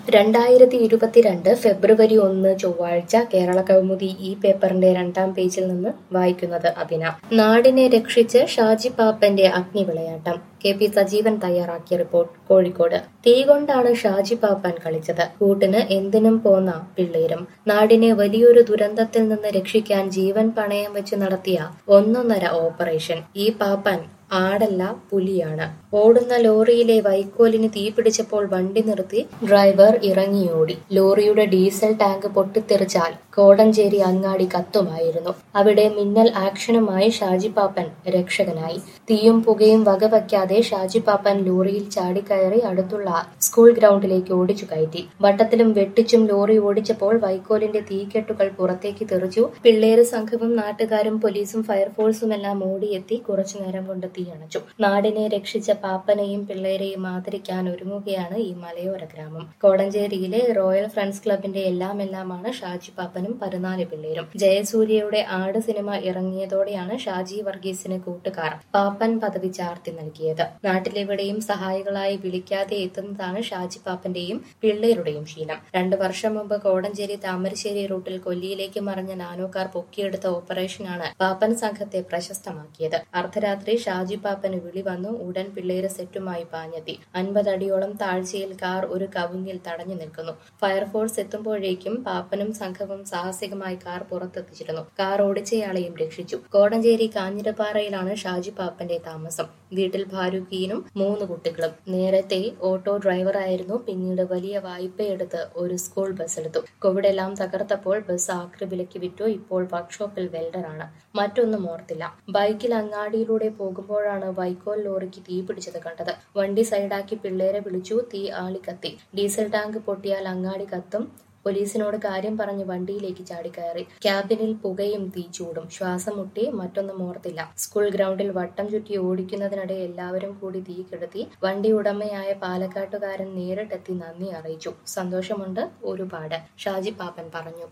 രണ്ടായിരത്തി ഇരുപത്തിരണ്ട് ഫെബ്രുവരി ഒന്ന് ചൊവ്വാഴ്ച കേരള കൗമുദി ഈ പേപ്പറിന്റെ രണ്ടാം പേജിൽ നിന്ന് വായിക്കുന്നത് അഭിന നാടിനെ രക്ഷിച്ച് ഷാജി പാപ്പന്റെ അഗ്നിവിളയാട്ടം കെ പി സജീവൻ തയ്യാറാക്കിയ റിപ്പോർട്ട് കോഴിക്കോട് തീ കൊണ്ടാണ് ഷാജി പാപ്പൻ കളിച്ചത് കൂട്ടിന് എന്തിനും പോന്ന പിള്ളേരും നാടിനെ വലിയൊരു ദുരന്തത്തിൽ നിന്ന് രക്ഷിക്കാൻ ജീവൻ പണയം വെച്ച് നടത്തിയ ഒന്നൊന്നര ഓപ്പറേഷൻ ഈ പാപ്പൻ ആടല്ല പുലിയാണ് ഓടുന്ന ലോറിയിലെ വൈക്കോലിന് തീ പിടിച്ചപ്പോൾ വണ്ടി നിർത്തി ഡ്രൈവർ ഇറങ്ങിയോടി ലോറിയുടെ ഡീസൽ ടാങ്ക് പൊട്ടിത്തെറിച്ചാൽ കോടഞ്ചേരി അങ്ങാടി കത്തുമായിരുന്നു അവിടെ മിന്നൽ ആക്ഷനുമായി ഷാജിപ്പാപ്പൻ രക്ഷകനായി തീയും പുകയും വകവയ്ക്കാതെ ഷാജിപ്പാപ്പൻ ലോറിയിൽ ചാടിക്കയറി അടുത്തുള്ള സ്കൂൾ ഗ്രൗണ്ടിലേക്ക് ഓടിച്ചു കയറ്റി വട്ടത്തിലും വെട്ടിച്ചും ലോറി ഓടിച്ചപ്പോൾ വൈക്കോലിന്റെ തീക്കെട്ടുകൾ പുറത്തേക്ക് തെറിച്ചു പിള്ളേര് സംഘവും നാട്ടുകാരും പോലീസും ഫയർഫോഴ്സും എല്ലാം ഓടിയെത്തി കുറച്ചുനേരം കൊണ്ട് തീയണച്ചു നാടിനെ രക്ഷിച്ച പാപ്പനെയും പിള്ളേരെയും ആദരിക്കാൻ ഒരുങ്ങുകയാണ് ഈ മലയോര ഗ്രാമം കോടഞ്ചേരിയിലെ റോയൽ ഫ്രണ്ട്സ് ക്ലബിന്റെ എല്ലാം എല്ലാമാണ് ഷാജി പാപ്പനും പതിനാല് പിള്ളേരും ജയസൂര്യയുടെ ആട് സിനിമ ഇറങ്ങിയതോടെയാണ് ഷാജി വർഗീസിന് കൂട്ടുകാർ പാപ്പൻ പദവി ചാർത്തി നൽകിയത് നാട്ടിലെവിടെയും സഹായികളായി വിളിക്കാതെ എത്തുന്നതാണ് ഷാജി പാപ്പന്റെയും പിള്ളേരുടെയും ശീലം രണ്ടു വർഷം മുമ്പ് കോടഞ്ചേരി താമരശ്ശേരി റൂട്ടിൽ കൊല്ലിയിലേക്ക് മറിഞ്ഞ നാനോക്കാർ പൊക്കിയെടുത്ത ഓപ്പറേഷനാണ് പാപ്പൻ സംഘത്തെ പ്രശസ്തമാക്കിയത് അർദ്ധരാത്രി ഷാജി പാപ്പന് വിളി വന്നു ഉടൻ പിള്ളേര് സെറ്റുമായി പാഞ്ഞെത്തി അൻപതടിയോളം താഴ്ചയിൽ കാർ ഒരു കവുങ്ങിൽ തടഞ്ഞു നിൽക്കുന്നു ഫയർഫോഴ്സ് എത്തുമ്പോഴേക്കും പാപ്പനും സംഘവും സാഹസികമായി കാർ പുറത്തെത്തിച്ചിരുന്നു കാർ ഓടിച്ചയാളെയും രക്ഷിച്ചു കോടഞ്ചേരി കാഞ്ഞിരപ്പാറയിലാണ് ഷാജി പാപ്പന്റെ താമസം വീട്ടിൽ ഭാരുകീനും മൂന്ന് കുട്ടികളും നേരത്തെ ഓട്ടോ ഡ്രൈവറായിരുന്നു പിന്നീട് വലിയ വായ്പയെടുത്ത് ഒരു സ്കൂൾ ബസ് എടുത്തു കോവിഡ് എല്ലാം തകർത്തപ്പോൾ ബസ് ആക്രി വിലയ്ക്ക് വിറ്റു ഇപ്പോൾ വർക്ക്ഷോപ്പിൽ വെൽഡറാണ് മറ്റൊന്നും ഓർത്തില്ല ബൈക്കിൽ അങ്ങാടിയിലൂടെ പോകുമ്പോഴാണ് വൈക്കോൽ ലോറിക്ക് തീ പിടിച്ചത് കണ്ടത് വണ്ടി സൈഡാക്കി പിള്ളേരെ വിളിച്ചു തീ ആളിക്കത്തി ഡീസൽ ടാങ്ക് പൊട്ടിയാൽ അങ്ങാടി കത്തും പോലീസിനോട് കാര്യം പറഞ്ഞ് വണ്ടിയിലേക്ക് ചാടിക്കയറി ക്യാബിനിൽ പുകയും തീച്ചൂടും ശ്വാസം മുട്ടി മറ്റൊന്നും ഓർത്തില്ല സ്കൂൾ ഗ്രൗണ്ടിൽ വട്ടം ചുറ്റി ഓടിക്കുന്നതിനിടെ എല്ലാവരും കൂടി തീ കെടുത്തി വണ്ടി ഉടമയായ പാലക്കാട്ടുകാരൻ നേരിട്ടെത്തി നന്ദി അറിയിച്ചു സന്തോഷമുണ്ട് ഒരുപാട് ഷാജി പാപ്പൻ പറഞ്ഞു